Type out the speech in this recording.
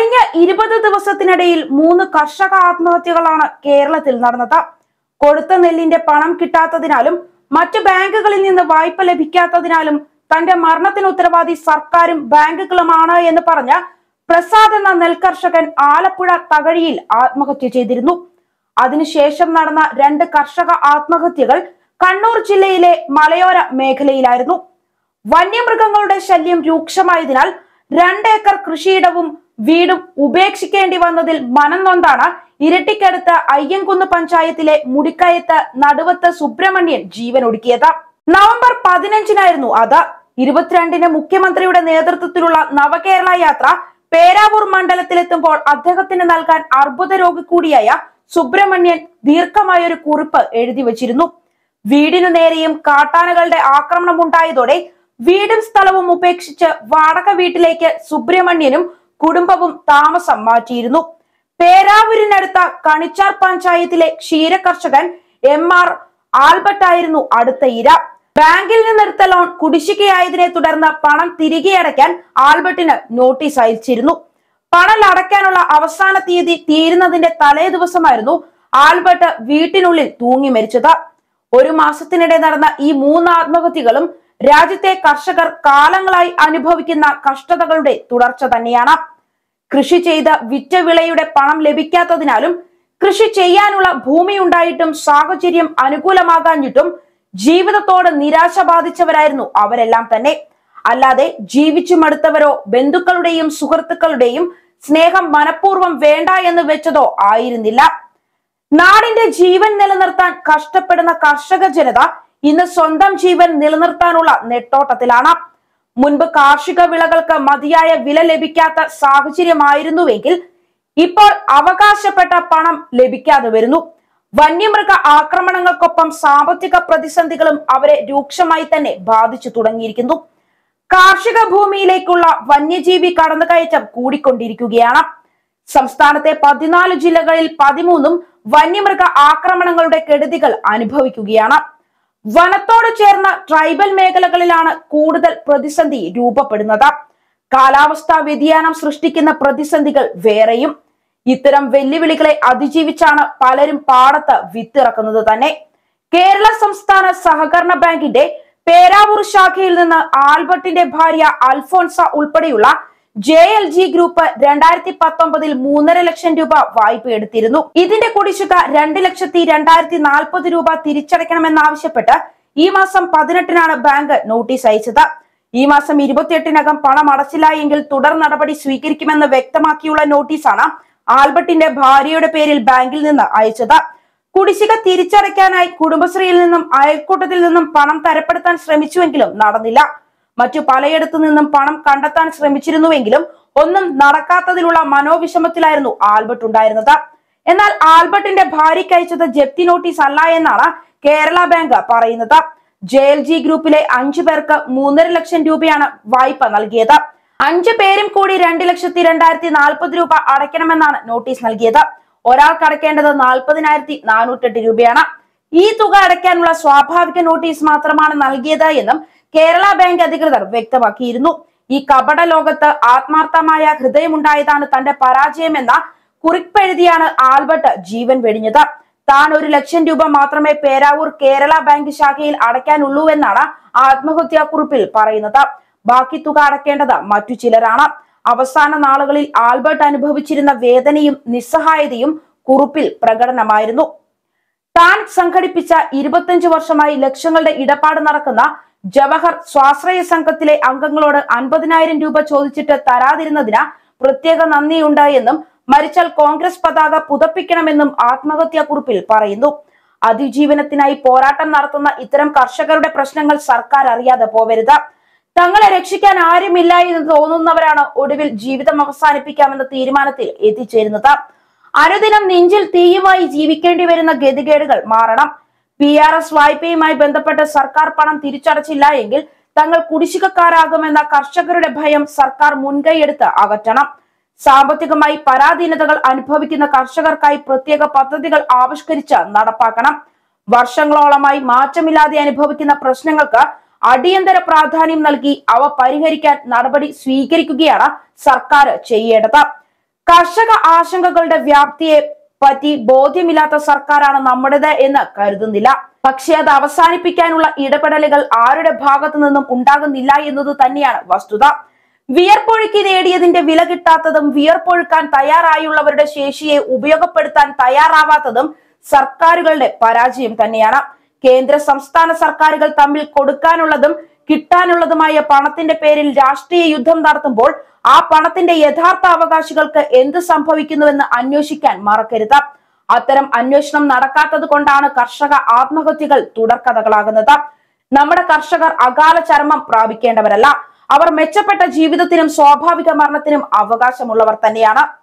കഴിഞ്ഞ ഇരുപത് ദിവസത്തിനിടയിൽ മൂന്ന് കർഷക ആത്മഹത്യകളാണ് കേരളത്തിൽ നടന്നത് കൊടുത്ത നെല്ലിന്റെ പണം കിട്ടാത്തതിനാലും മറ്റ് ബാങ്കുകളിൽ നിന്ന് വായ്പ ലഭിക്കാത്തതിനാലും തന്റെ മരണത്തിന് ഉത്തരവാദി സർക്കാരും ബാങ്കുകളുമാണ് എന്ന് പറഞ്ഞ പ്രസാദ് എന്ന നെൽകർഷകൻ ആലപ്പുഴ തകഴിയിൽ ആത്മഹത്യ ചെയ്തിരുന്നു അതിനുശേഷം നടന്ന രണ്ട് കർഷക ആത്മഹത്യകൾ കണ്ണൂർ ജില്ലയിലെ മലയോര മേഖലയിലായിരുന്നു വന്യമൃഗങ്ങളുടെ ശല്യം രൂക്ഷമായതിനാൽ രണ്ടേക്കർ കൃഷിയിടവും വീടും ഉപേക്ഷിക്കേണ്ടി വന്നതിൽ മനം നൊന്താണ് ഇരട്ടിക്കടുത്ത് അയ്യൻകുന്ന് പഞ്ചായത്തിലെ മുടിക്കയത്ത് നടുവത്ത് സുബ്രഹ്മണ്യൻ ജീവൻ ഒടുക്കിയത് നവംബർ പതിനഞ്ചിനായിരുന്നു അത് ഇരുപത്തിരണ്ടിന് മുഖ്യമന്ത്രിയുടെ നേതൃത്വത്തിലുള്ള നവകേരള യാത്ര പേരാവൂർ മണ്ഡലത്തിലെത്തുമ്പോൾ അദ്ദേഹത്തിന് നൽകാൻ അർബുദ രോഗി കൂടിയായ സുബ്രഹ്മണ്യൻ ദീർഘമായ ഒരു കുറിപ്പ് എഴുതി വച്ചിരുന്നു വീടിനു നേരെയും കാട്ടാനകളുടെ ആക്രമണം ഉണ്ടായതോടെ വീടും സ്ഥലവും ഉപേക്ഷിച്ച് വാടക വീട്ടിലേക്ക് സുബ്രഹ്മണ്യനും കുടുംബവും താമസം മാറ്റിയിരുന്നു പേരാവൂരിനടുത്ത കണിച്ചാർ പഞ്ചായത്തിലെ ക്ഷീരകർഷകൻ എം ആർ ആൽബർട്ട് ആയിരുന്നു അടുത്ത ഇര ബാങ്കിൽ നിന്നെടുത്ത ലോൺ കുടിശ്ശികയായതിനെ തുടർന്ന് പണം തിരികെ അടയ്ക്കാൻ ആൽബർട്ടിന് നോട്ടീസ് അയച്ചിരുന്നു പണം അടയ്ക്കാനുള്ള അവസാന തീയതി തീരുന്നതിന്റെ തലേ ദിവസമായിരുന്നു ആൽബർട്ട് വീട്ടിനുള്ളിൽ തൂങ്ങി മരിച്ചത് ഒരു മാസത്തിനിടെ നടന്ന ഈ മൂന്ന് ആത്മഹത്യകളും രാജ്യത്തെ കർഷകർ കാലങ്ങളായി അനുഭവിക്കുന്ന കഷ്ടതകളുടെ തുടർച്ച തന്നെയാണ് കൃഷി ചെയ്ത് വിറ്റ വിളയുടെ പണം ലഭിക്കാത്തതിനാലും കൃഷി ചെയ്യാനുള്ള ഭൂമി ഉണ്ടായിട്ടും സാഹചര്യം അനുകൂലമാകാഞ്ഞിട്ടും ജീവിതത്തോട് നിരാശ ബാധിച്ചവരായിരുന്നു അവരെല്ലാം തന്നെ അല്ലാതെ ജീവിച്ചു മടുത്തവരോ ബന്ധുക്കളുടെയും സുഹൃത്തുക്കളുടെയും സ്നേഹം മനഃപൂർവ്വം വേണ്ട എന്ന് വെച്ചതോ ആയിരുന്നില്ല നാടിന്റെ ജീവൻ നിലനിർത്താൻ കഷ്ടപ്പെടുന്ന കർഷക ജനത ഇന്ന് സ്വന്തം ജീവൻ നിലനിർത്താനുള്ള നെട്ടോട്ടത്തിലാണ് മുൻപ് കാർഷിക വിളകൾക്ക് മതിയായ വില ലഭിക്കാത്ത സാഹചര്യമായിരുന്നുവെങ്കിൽ ഇപ്പോൾ അവകാശപ്പെട്ട പണം ലഭിക്കാതെ വരുന്നു വന്യമൃഗ ആക്രമണങ്ങൾക്കൊപ്പം സാമ്പത്തിക പ്രതിസന്ധികളും അവരെ രൂക്ഷമായി തന്നെ ബാധിച്ചു തുടങ്ങിയിരിക്കുന്നു കാർഷിക ഭൂമിയിലേക്കുള്ള വന്യജീവി കടന്നുകയറ്റം കൂടിക്കൊണ്ടിരിക്കുകയാണ് സംസ്ഥാനത്തെ പതിനാല് ജില്ലകളിൽ പതിമൂന്നും വന്യമൃഗ ആക്രമണങ്ങളുടെ കെടുതികൾ അനുഭവിക്കുകയാണ് വനത്തോട് ചേർന്ന ട്രൈബൽ മേഖലകളിലാണ് കൂടുതൽ പ്രതിസന്ധി രൂപപ്പെടുന്നത് കാലാവസ്ഥാ വ്യതിയാനം സൃഷ്ടിക്കുന്ന പ്രതിസന്ധികൾ വേറെയും ഇത്തരം വെല്ലുവിളികളെ അതിജീവിച്ചാണ് പലരും പാടത്ത് വിത്തിറക്കുന്നത് തന്നെ കേരള സംസ്ഥാന സഹകരണ ബാങ്കിന്റെ പേരാവൂർ ശാഖയിൽ നിന്ന് ആൽബർട്ടിന്റെ ഭാര്യ അൽഫോൺസ ഉൾപ്പെടെയുള്ള ജെ എൽ ജി ഗ്രൂപ്പ് രണ്ടായിരത്തി പത്തൊമ്പതിൽ മൂന്നര ലക്ഷം രൂപ വായ്പ എടുത്തിരുന്നു ഇതിന്റെ കുടിശ്ശിക രണ്ട് ലക്ഷത്തി രണ്ടായിരത്തി നാൽപ്പത് രൂപ തിരിച്ചടയ്ക്കണമെന്നാവശ്യപ്പെട്ട് ഈ മാസം പതിനെട്ടിനാണ് ബാങ്ക് നോട്ടീസ് അയച്ചത് ഈ മാസം ഇരുപത്തിയെട്ടിനകം പണം അടച്ചില്ല എങ്കിൽ തുടർ നടപടി സ്വീകരിക്കുമെന്ന് വ്യക്തമാക്കിയുള്ള നോട്ടീസാണ് ആൽബർട്ടിന്റെ ഭാര്യയുടെ പേരിൽ ബാങ്കിൽ നിന്ന് അയച്ചത് കുടിശ്ശിക തിരിച്ചടയ്ക്കാനായി കുടുംബശ്രീയിൽ നിന്നും അയൽക്കൂട്ടത്തിൽ നിന്നും പണം തരപ്പെടുത്താൻ ശ്രമിച്ചുവെങ്കിലും നടന്നില്ല മറ്റു പലയിടത്തു നിന്നും പണം കണ്ടെത്താൻ ശ്രമിച്ചിരുന്നുവെങ്കിലും ഒന്നും നടക്കാത്തതിലുള്ള മനോവിഷമത്തിലായിരുന്നു ആൽബർട്ട് ഉണ്ടായിരുന്നത് എന്നാൽ ആൽബർട്ടിന്റെ ഭാര്യയ്ക്ക് അയച്ചത് ജപ്തി നോട്ടീസ് അല്ല എന്നാണ് കേരള ബാങ്ക് പറയുന്നത് ജെ എൽ ജി ഗ്രൂപ്പിലെ അഞ്ചു പേർക്ക് മൂന്നര ലക്ഷം രൂപയാണ് വായ്പ നൽകിയത് അഞ്ചു പേരും കൂടി രണ്ട് ലക്ഷത്തി രണ്ടായിരത്തി നാൽപ്പത് രൂപ അടയ്ക്കണമെന്നാണ് നോട്ടീസ് നൽകിയത് ഒരാൾക്ക് അടയ്ക്കേണ്ടത് നാൽപ്പതിനായിരത്തി നാനൂറ്റെട്ട് രൂപയാണ് ഈ തുക അടയ്ക്കാനുള്ള സ്വാഭാവിക നോട്ടീസ് മാത്രമാണ് നൽകിയത് എന്നും കേരള ബാങ്ക് അധികൃതർ വ്യക്തമാക്കിയിരുന്നു ഈ കപട ലോകത്ത് ആത്മാർത്ഥമായ ഹൃദയമുണ്ടായതാണ് തന്റെ പരാജയമെന്ന കുറിപ്പെഴുതിയാണ് ആൽബർട്ട് ജീവൻ വെടിഞ്ഞത് താൻ ഒരു ലക്ഷം രൂപ മാത്രമേ പേരാവൂർ കേരള ബാങ്ക് ശാഖയിൽ അടയ്ക്കാനുള്ളൂ എന്നാണ് ആത്മഹത്യാ കുറിപ്പിൽ പറയുന്നത് ബാക്കി തുക അടയ്ക്കേണ്ടത് മറ്റു ചിലരാണ് അവസാന നാളുകളിൽ ആൽബർട്ട് അനുഭവിച്ചിരുന്ന വേദനയും നിസ്സഹായതയും കുറിപ്പിൽ പ്രകടനമായിരുന്നു താൻ സംഘടിപ്പിച്ച ഇരുപത്തിയഞ്ച് വർഷമായി ലക്ഷങ്ങളുടെ ഇടപാട് നടക്കുന്ന ജവഹർ സ്വാശ്രയ സംഘത്തിലെ അംഗങ്ങളോട് അൻപതിനായിരം രൂപ ചോദിച്ചിട്ട് തരാതിരുന്നതിന് പ്രത്യേക നന്ദിയുണ്ട് എന്നും മരിച്ചാൽ കോൺഗ്രസ് പതാക പുതപ്പിക്കണമെന്നും ആത്മഹത്യാ കുറിപ്പിൽ പറയുന്നു അതിജീവനത്തിനായി പോരാട്ടം നടത്തുന്ന ഇത്തരം കർഷകരുടെ പ്രശ്നങ്ങൾ സർക്കാർ അറിയാതെ പോവരുത് തങ്ങളെ രക്ഷിക്കാൻ ആരുമില്ല എന്ന് തോന്നുന്നവരാണ് ഒടുവിൽ ജീവിതം അവസാനിപ്പിക്കാമെന്ന തീരുമാനത്തിൽ എത്തിച്ചേരുന്നത് അനുദിനം നെഞ്ചിൽ തീയുമായി ജീവിക്കേണ്ടി വരുന്ന ഗതികേടുകൾ മാറണം പി ആർ എസ് വായ്പയുമായി ബന്ധപ്പെട്ട് സർക്കാർ പണം തിരിച്ചടച്ചില്ല എങ്കിൽ തങ്ങൾ കുടിശ്ശികക്കാരാകുമെന്ന കർഷകരുടെ ഭയം സർക്കാർ മുൻകൈയെടുത്ത് അകറ്റണം സാമ്പത്തികമായി പരാധീനതകൾ അനുഭവിക്കുന്ന കർഷകർക്കായി പ്രത്യേക പദ്ധതികൾ ആവിഷ്കരിച്ച് നടപ്പാക്കണം വർഷങ്ങളോളമായി മാറ്റമില്ലാതെ അനുഭവിക്കുന്ന പ്രശ്നങ്ങൾക്ക് അടിയന്തര പ്രാധാന്യം നൽകി അവ പരിഹരിക്കാൻ നടപടി സ്വീകരിക്കുകയാണ് സർക്കാർ ചെയ്യേണ്ടത് കർഷക ആശങ്കകളുടെ വ്യാപ്തിയെ പറ്റി ബോധ്യമില്ലാത്ത സർക്കാരാണ് നമ്മുടേത് എന്ന് കരുതുന്നില്ല പക്ഷേ അത് അവസാനിപ്പിക്കാനുള്ള ഇടപെടലുകൾ ആരുടെ ഭാഗത്തു നിന്നും ഉണ്ടാകുന്നില്ല എന്നത് തന്നെയാണ് വസ്തുത വിയർപ്പൊഴുക്കി നേടിയതിന്റെ വില കിട്ടാത്തതും വിയർപ്പൊഴുക്കാൻ തയ്യാറായുള്ളവരുടെ ശേഷിയെ ഉപയോഗപ്പെടുത്താൻ തയ്യാറാവാത്തതും സർക്കാരുകളുടെ പരാജയം തന്നെയാണ് കേന്ദ്ര സംസ്ഥാന സർക്കാരുകൾ തമ്മിൽ കൊടുക്കാനുള്ളതും കിട്ടാനുള്ളതുമായ പണത്തിന്റെ പേരിൽ രാഷ്ട്രീയ യുദ്ധം നടത്തുമ്പോൾ ആ പണത്തിന്റെ യഥാർത്ഥ അവകാശികൾക്ക് എന്ത് സംഭവിക്കുന്നുവെന്ന് അന്വേഷിക്കാൻ മറക്കരുത് അത്തരം അന്വേഷണം നടക്കാത്തത് കൊണ്ടാണ് കർഷക ആത്മഹത്യകൾ തുടർക്കഥകളാകുന്നത് നമ്മുടെ കർഷകർ അകാല ചരമം പ്രാപിക്കേണ്ടവരല്ല അവർ മെച്ചപ്പെട്ട ജീവിതത്തിനും സ്വാഭാവിക മരണത്തിനും അവകാശമുള്ളവർ തന്നെയാണ്